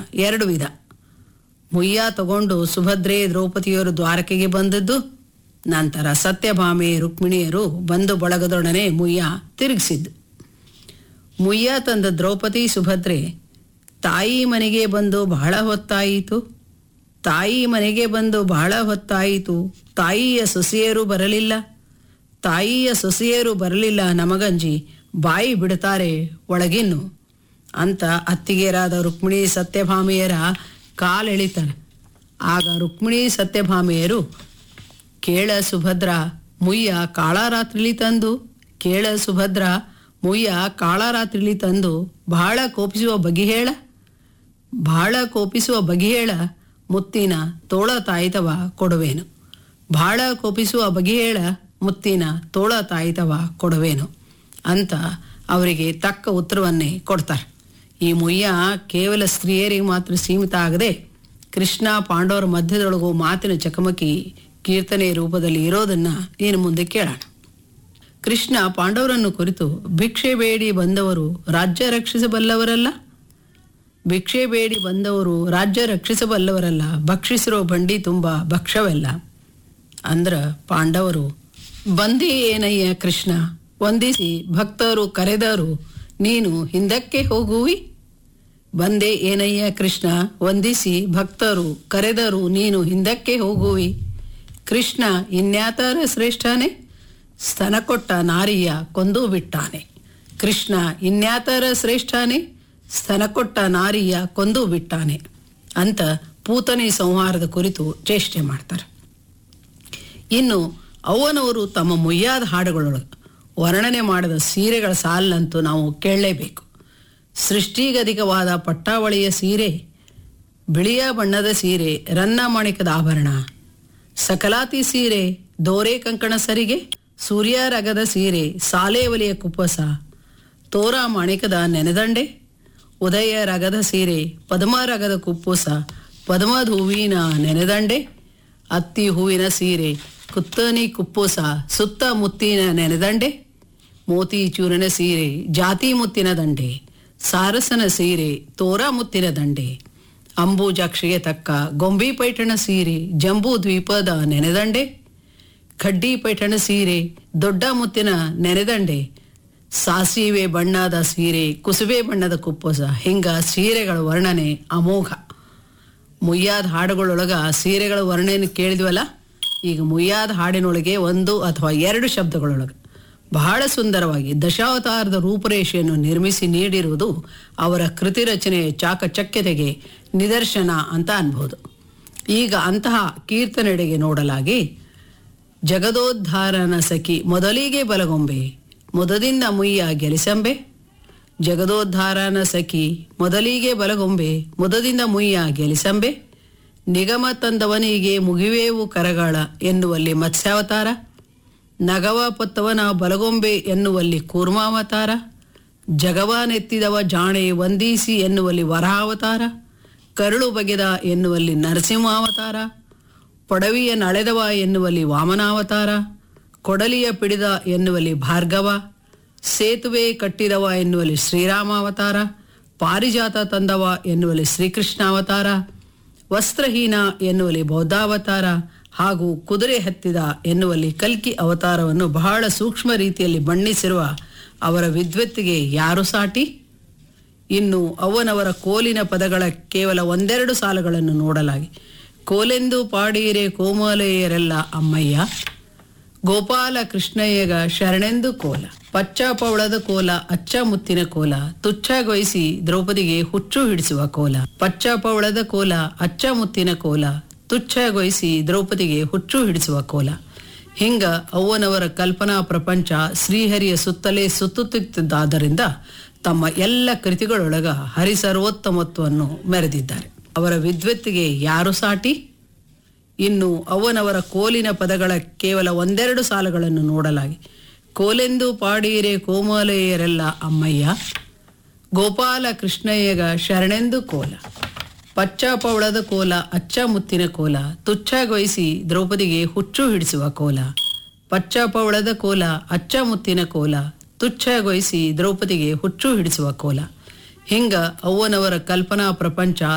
ಎರಡು ವಿಧ ಮುಯ್ಯ ತಗೊಂಡು ಸುಭದ್ರೆ ದ್ರೌಪದಿಯರು ದ್ವಾರಕೆಗೆ ಬಂದದ್ದು ನಂತರ ಸತ್ಯಭಾಮೆ ರುಕ್ಮಿಣಿಯರು ಬಂದು ಬಳಗದೊಡನೆ ಮುಯ್ಯ ತಿರುಗಿಸಿದ್ದು ಮುಯ್ಯ ತಂದ ದ್ರೌಪದಿ ಸುಭದ್ರೆ ತಾಯಿ ಮನೆಗೆ ಬಂದು ಬಹಳ ಹೊತ್ತಾಯಿತು ತಾಯಿ ಮನೆಗೆ ಬಂದು ಬಹಳ ಹೊತ್ತಾಯಿತು ತಾಯಿಯ ಸೊಸೆಯರು ಬರಲಿಲ್ಲ ತಾಯಿಯ ಸೊಸೆಯರು ಬರಲಿಲ್ಲ ನಮಗಂಜಿ ಬಾಯಿ ಬಿಡುತ್ತಾರೆ ಒಳಗಿನ್ನು ಅಂತ ಅತ್ತಿಗೆಯರಾದ ರುಕ್ಮಿಣಿ ಸತ್ಯಭಾಮೆಯರ ಕಾಲೆಳಿತಾರೆ ಆಗ ರುಕ್ಮಿಣಿ ಸತ್ಯಭಾಮೆಯರು ಕೇಳ ಸುಭದ್ರ ಮುಯ್ಯ ಕಾಳರಾತ್ರಿಲಿ ತಂದು ಕೇಳ ಸುಭದ್ರ ಮುಯ್ಯ ಕಾಳರಾತ್ರಿಲಿ ತಂದು ಬಹಳ ಕೋಪಿಸುವ ಬಗೆ ಹೇಳ ಬಹಳ ಕೋಪಿಸುವ ಬಗೆ ಹೇಳ ಮುತ್ತಿನ ತೋಳ ತಾಯಿತವ ಕೊಡುವೇನು ಬಹಳ ಕೋಪಿಸುವ ಬಗೆ ಹೇಳ ಮುತ್ತಿನ ತೋಳ ತಾಯಿತವ ಕೊಡುವೇನು ಅಂತ ಅವರಿಗೆ ತಕ್ಕ ಉತ್ತರವನ್ನೇ ಕೊಡ್ತಾರೆ ಈ ಮುಯ್ಯ ಕೇವಲ ಸ್ತ್ರೀಯರಿಗೆ ಮಾತ್ರ ಸೀಮಿತ ಆಗದೆ ಕೃಷ್ಣ ಪಾಂಡವರ ಮಧ್ಯದೊಳಗೂ ಮಾತಿನ ಚಕಮಕಿ ಕೀರ್ತನೆ ರೂಪದಲ್ಲಿ ಇರೋದನ್ನ ಇನ್ನು ಮುಂದೆ ಕೇಳೋಣ ಕೃಷ್ಣ ಪಾಂಡವರನ್ನು ಕುರಿತು ಭಿಕ್ಷೆ ಬೇಡಿ ಬಂದವರು ರಾಜ್ಯ ರಕ್ಷಿಸಬಲ್ಲವರಲ್ಲ ಭಿಕ್ಷೆ ಬೇಡಿ ಬಂದವರು ರಾಜ್ಯ ರಕ್ಷಿಸಬಲ್ಲವರಲ್ಲ ಭಕ್ಷಿಸಿರೋ ಬಂಡಿ ತುಂಬ ಭಕ್ಷವೆಲ್ಲ ಅಂದ್ರ ಪಾಂಡವರು ಬಂದಿ ಏನಯ್ಯ ಕೃಷ್ಣ ವಂದಿಸಿ ಭಕ್ತರು ಕರೆದರು ನೀನು ಹಿಂದಕ್ಕೆ ಹೋಗುವಿ ಬಂದೆ ಏನಯ್ಯ ಕೃಷ್ಣ ವಂದಿಸಿ ಭಕ್ತರು ಕರೆದರು ನೀನು ಹಿಂದಕ್ಕೆ ಹೋಗುವಿ ಕೃಷ್ಣ ಇನ್ಯಾತರ ಶ್ರೇಷ್ಠನೇ ಸ್ತನ ಕೊಟ್ಟ ನಾರಿಯ ಕೊಂದು ಬಿಟ್ಟಾನೆ ಕೃಷ್ಣ ಇನ್ಯಾತರ ಶ್ರೇಷ್ಠನೇ ಸ್ತನ ಕೊಟ್ಟ ನಾರಿಯ ಕೊಂದು ಬಿಟ್ಟಾನೆ ಅಂತ ಪೂತನೆ ಸಂಹಾರದ ಕುರಿತು ಚೇಷ್ಟೆ ಮಾಡ್ತಾರೆ ಇನ್ನು ಅವ್ವನವರು ತಮ್ಮ ಮುಯ್ಯಾದ ಹಾಡುಗಳೊಳಗೆ ವರ್ಣನೆ ಮಾಡಿದ ಸೀರೆಗಳ ಸಾಲಂತೂ ನಾವು ಕೇಳಲೇಬೇಕು ಸೃಷ್ಟಿಗಧಿಕವಾದ ಪಟ್ಟಾವಳಿಯ ಸೀರೆ ಬಿಳಿಯ ಬಣ್ಣದ ಸೀರೆ ರನ್ನ ಮಾಣಿಕದ ಆಭರಣ ಸಕಲಾತಿ ಸೀರೆ ದೋರೆ ಕಂಕಣ ಸರಿಗೆ ಸೂರ್ಯ ರಗದ ಸೀರೆ ಸಾಲೇವಲಿಯ ಕುಪ್ಪಸ ತೋರ ಮಾಣಿಕದ ನೆನೆದಂಡೆ ಉದಯ ರಗದ ಸೀರೆ ಪದ್ಮ ರಗದ ಕುಪ್ಪುಸ ಪದ್ಮದ ಹೂವಿನ ನೆನೆದಂಡೆ ಅತ್ತಿ ಹೂವಿನ ಸೀರೆ ಕುತ್ತನಿ ಕುಪ್ಪುಸ ಸುತ್ತ ಮುತ್ತಿನ ನೆನೆದಂಡೆ ಮೋತಿ ಚೂರಿನ ಸೀರೆ ಜಾತಿ ಮುತ್ತಿನ ದಂಡೆ ಸಾರಸನ ಸೀರೆ ತೋರ ಮುತ್ತಿನ ದಂಡೆ ಅಂಬೂಜಾಕ್ಷಿಗೆ ತಕ್ಕ ಗೊಂಬಿ ಪೈಠಣ ಸೀರೆ ಜಂಬೂ ದ್ವೀಪದ ನೆನೆದಂಡೆ ಖಡ್ಡಿ ಪೈಠಣ ಸೀರೆ ದೊಡ್ಡ ಮುತ್ತಿನ ನೆನೆದಂಡೆ ಸಾಸಿವೆ ಬಣ್ಣದ ಸೀರೆ ಕುಸುಬೆ ಬಣ್ಣದ ಕುಪ್ಪಸ ಹಿಂಗ ಸೀರೆಗಳ ವರ್ಣನೆ ಅಮೋಘ ಮುಯ್ಯಾದ ಹಾಡುಗಳೊಳಗ ಸೀರೆಗಳ ವರ್ಣನೆ ಕೇಳಿದ್ವಲ್ಲ ಈಗ ಮುಯ್ಯಾದ ಹಾಡಿನೊಳಗೆ ಒಂದು ಅಥವಾ ಎರಡು ಶಬ್ದಗಳೊಳಗೆ ಬಹಳ ಸುಂದರವಾಗಿ ದಶಾವತಾರದ ರೂಪರೇಷೆಯನ್ನು ನಿರ್ಮಿಸಿ ನೀಡಿರುವುದು ಅವರ ಕೃತಿ ರಚನೆಯ ಚಾಕಚಕ್ಯತೆಗೆ ನಿದರ್ಶನ ಅಂತ ಅನ್ಬೋದು ಈಗ ಅಂತಹ ಕೀರ್ತನೆಡೆಗೆ ನೋಡಲಾಗಿ ಜಗದೋದ್ಧಾರನ ಸಖಿ ಮೊದಲಿಗೆ ಬಲಗೊಂಬೆ ಮೊದದಿಂದ ಮುಯ್ಯ ಗೆಲಿಸಂಬೆ ಜಗದೋದ್ಧಾರನ ಸಖಿ ಮೊದಲಿಗೆ ಬಲಗೊಂಬೆ ಮುದದಿಂದ ಮುಯ್ಯ ಗೆಲಿಸಂಬೆ ನಿಗಮ ತಂದವನಿಗೆ ಮುಗಿವೇವು ಕರಗಾಳ ಎನ್ನುವಲ್ಲಿ ಮತ್ಸ್ಯಾವತಾರ ನಗವ ಪೊತ್ತವನ ಬಲಗೊಂಬೆ ಎನ್ನುವಲ್ಲಿ ಕೂರ್ಮಾವತಾರ ಜಗವ ನೆತ್ತಿದವ ಜಾಣೆ ವಂದಿಸಿ ಎನ್ನುವಲ್ಲಿ ವರಾವತಾರ ಕರುಳು ಬಗೆದ ಎನ್ನುವಲ್ಲಿ ನರಸಿಂಹಾವತಾರ ಪೊಡವಿಯ ನಳೆದವ ಎನ್ನುವಲ್ಲಿ ವಾಮನಾವತಾರ ಕೊಡಲಿಯ ಪಿಡಿದ ಎನ್ನುವಲ್ಲಿ ಭಾರ್ಗವ ಸೇತುವೆ ಕಟ್ಟಿದವ ಎನ್ನುವಲ್ಲಿ ಶ್ರೀರಾಮಾವತಾರ ಪಾರಿಜಾತ ತಂದವ ಎನ್ನುವಲ್ಲಿ ಶ್ರೀಕೃಷ್ಣಾವತಾರ ವಸ್ತ್ರಹೀನ ಎನ್ನುವಲ್ಲಿ ಬೌದ್ಧಾವತಾರ ಹಾಗೂ ಕುದುರೆ ಹತ್ತಿದ ಎನ್ನುವಲ್ಲಿ ಕಲ್ಕಿ ಅವತಾರವನ್ನು ಬಹಳ ಸೂಕ್ಷ್ಮ ರೀತಿಯಲ್ಲಿ ಬಣ್ಣಿಸಿರುವ ಅವರ ವಿದ್ವತ್ತಿಗೆ ಯಾರು ಸಾಟಿ ಇನ್ನು ಅವನವರ ಕೋಲಿನ ಪದಗಳ ಕೇವಲ ಒಂದೆರಡು ಸಾಲುಗಳನ್ನು ನೋಡಲಾಗಿ ಕೋಲೆಂದು ಪಾಡೀರೆ ಕೋಮಲೆಯರೆಲ್ಲ ಅಮ್ಮಯ್ಯ ಗೋಪಾಲ ಕೃಷ್ಣಯ್ಯಗ ಶರಣೆಂದು ಕೋಲ ಪಚ್ಚ ಪವಳದ ಕೋಲ ಅಚ್ಚ ಮುತ್ತಿನ ಕೋಲ ತುಚ್ಛಗೊಳಿಸಿ ದ್ರೌಪದಿಗೆ ಹುಚ್ಚು ಹಿಡಿಸುವ ಕೋಲ ಪಚ್ಚ ಪವಳದ ಕೋಲ ಅಚ್ಚ ಮುತ್ತಿನ ಕೋಲ ತುಚ್ಛಗೊಳಿಸಿ ದ್ರೌಪದಿಗೆ ಹುಚ್ಚು ಹಿಡಿಸುವ ಕೋಲ ಹಿಂಗ ಅವ್ವನವರ ಕಲ್ಪನಾ ಪ್ರಪಂಚ ಶ್ರೀಹರಿಯ ಸುತ್ತಲೇ ಸುತ್ತುತ್ತಿದ್ದಾದ್ದರಿಂದ ತಮ್ಮ ಎಲ್ಲ ಕೃತಿಗಳೊಳಗ ಹರಿಸರ್ವೋತ್ತಮತ್ವವನ್ನು ಮೆರೆದಿದ್ದಾರೆ ಅವರ ವಿದ್ವತ್ತಿಗೆ ಯಾರು ಸಾಟಿ ಇನ್ನು ಅವನವರ ಕೋಲಿನ ಪದಗಳ ಕೇವಲ ಒಂದೆರಡು ಸಾಲುಗಳನ್ನು ನೋಡಲಾಗಿ ಕೋಲೆಂದು ಪಾಡೀರೆ ಕೋಮಲೆಯರೆಲ್ಲ ಅಮ್ಮಯ್ಯ ಗೋಪಾಲ ಕೃಷ್ಣಯ್ಯಗ ಶರಣೆಂದು ಕೋಲ ಪಚ್ಚ ಪವಳದ ಕೋಲ ಅಚ್ಚ ಮುತ್ತಿನ ಕೋಲ ತುಚ್ಛಗೊಳಿಸಿ ದ್ರೌಪದಿಗೆ ಹುಚ್ಚು ಹಿಡಿಸುವ ಕೋಲ ಪಚ್ಚ ಪವಳದ ಕೋಲ ಅಚ್ಚ ಮುತ್ತಿನ ಕೋಲ ತುಚ್ಛಗೊಳಿಸಿ ದ್ರೌಪದಿಗೆ ಹುಚ್ಚು ಹಿಡಿಸುವ ಕೋಲ ಹಿಂಗ ಅವ್ವನವರ ಕಲ್ಪನಾ ಪ್ರಪಂಚ